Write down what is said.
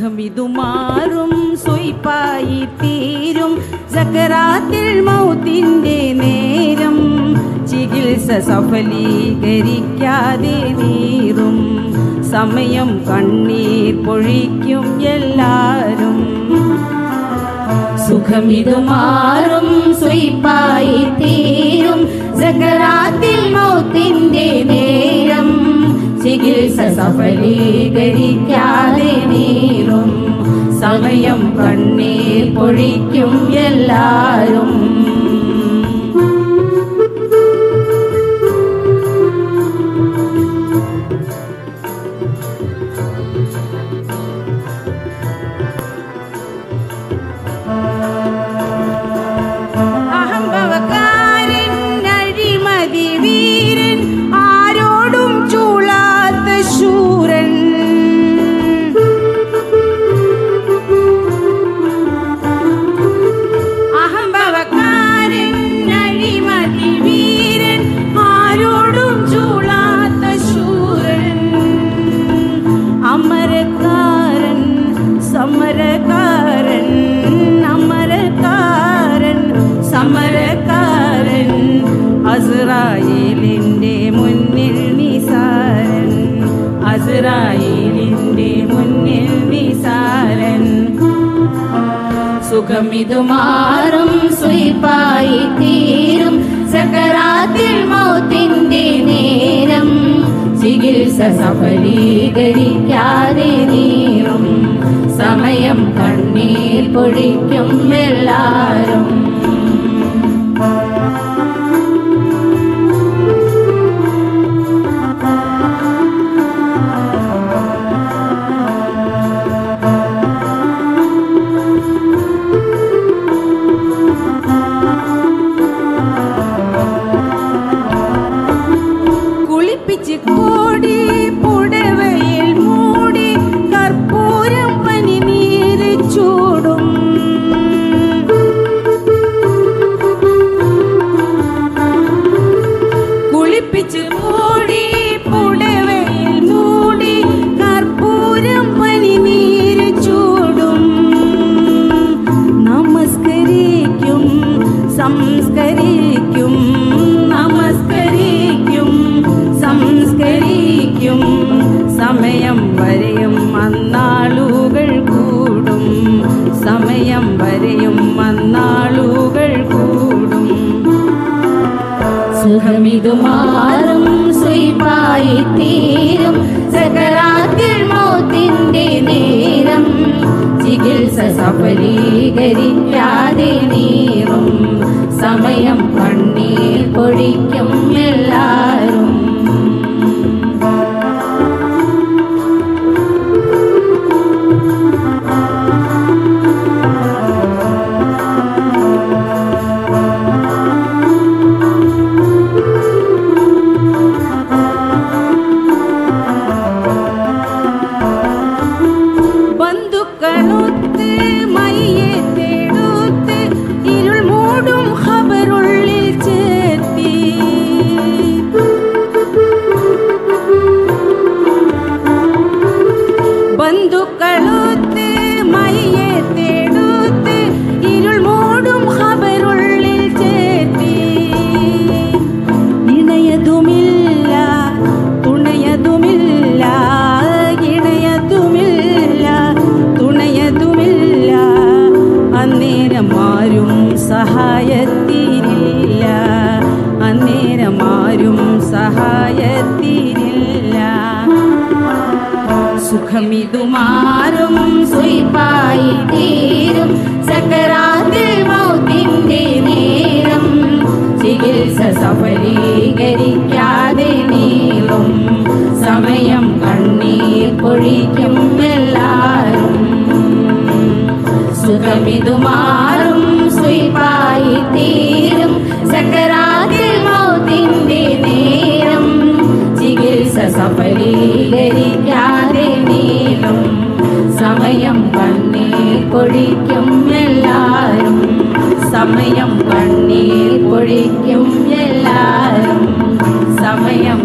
സുഖമിതു മാറും സ്വയ്പായി തീരും സക്കറാത്തിൽ മൗത്തിൻ്റെ നേരം ചികിത്സ സഫലീകരിക്കാതെ നീറും സമയം കണ്ണീർ പൊഴിക്കും എല്ലാരും സുഖമിതു മാറും സ്വയ്പായി തീരും സകറാത്തിൽ മൗത്തിൻ്റെ നേരം ചികിത്സ സഫലീകരിക്കാതെ നീറും സമയം കണ്ണീർ പൊഴിക്കും എല്ലാരും അഹംഭവക്കാരൻ അഴിമതി വീരൻ ആരോടും ചൂളാത്ത ശൂരൻ അഹംഭവക്കാരൻ അഴിമതി വീരൻ ആരോടും ചൂളാത്ത ശൂരൻ അമരക്കാരൻ സമരക്കാരൻ അമരക്കാരൻ സമരക്കാരൻ അസ്രായേലിൻ്റെ മുന്നിൽ നിസാരൻ അസ്രായേലിൻ്റെ മുന്നിൽ നിസാരൻ സുഖമിതു മാറും സ്വയ്പായി തീരും സകരാത്തിൽ മൗത്തിൻ്റെ നേരം ചികിത്സ സഫലീകരിക്കാതെ നീറും സമയം കണ്ണീർ പൊഴിക്കും എല്ലാരും കുളിപ്പിച്ച് കോടി പുടവയിൽ മൂടി കർപ്പൂരം പനിനീര് ചൂടും കുളിപ്പിച്ച് കോടി പുടവയിൽ മൂടി കർപ്പൂരം പനിനീര് ചൂടും നമസ്കരിക്കും സംസ്കരിക്കും നമസ്കരിക്കും സംസ്കരിക്കും സമയം വരെയും അന്നാളുകൾ കൂടും സമയം വരെയും അന്നാളുകൾ കൂടും സുഖമിതു മാറും സ്വയ്പായി തീരും സകരാത്തിൽ മൗത്തിൻ്റെ നേരം ചികിത്സ സഫലീകരിക്കാതെ നീറും സമയം കണ്ണീർ പൊഴിക്കും എല്ലാരും ബന്ധുക്കളൊത്ത് മയ്യെ തേടുത്ത് ഇരുൾ മൂടും ഖബറുള്ളിൽ ചേർത്തി ബന്ധുക്കളൊത്ത് മയ്യെ തേടുത്ത് ഇരുൾ മൂടും ഖബറുള്ളിൽ ചേർത്തി ഇണയതുമില്ല തുണയതുമില്ല ഇണയതുമില്ല തുണയതുമില്ല അന്നേരം ആരും സഹായത്തിനില്ല അന്നേരം ആരും സഹായത്തിനില്ല സുഖമിതു മാറും സ്വയ്പായി തീരും സക്കരാത്തിൽ മൗത്തിൻ്റെ നേരം ചികിത്സ സഫലീകരിക്കാതെ നീളും സമയം കണ്ണീർ പൊഴിക്കും എല്ലാരും സുഖമിതു മാറും സ്വയ്പായി തീരും സക്കരാതിൽ മൗത്തിൻ്റെ നേരം ചികിത്സ സഫലീകരിക്കാതെ നീളും സമയം കണ്ണീർ പൊഴിക്കും എല്ലാരും സമയം കണ്ണീർ പൊഴിക്കും എല്ലാരും സമയം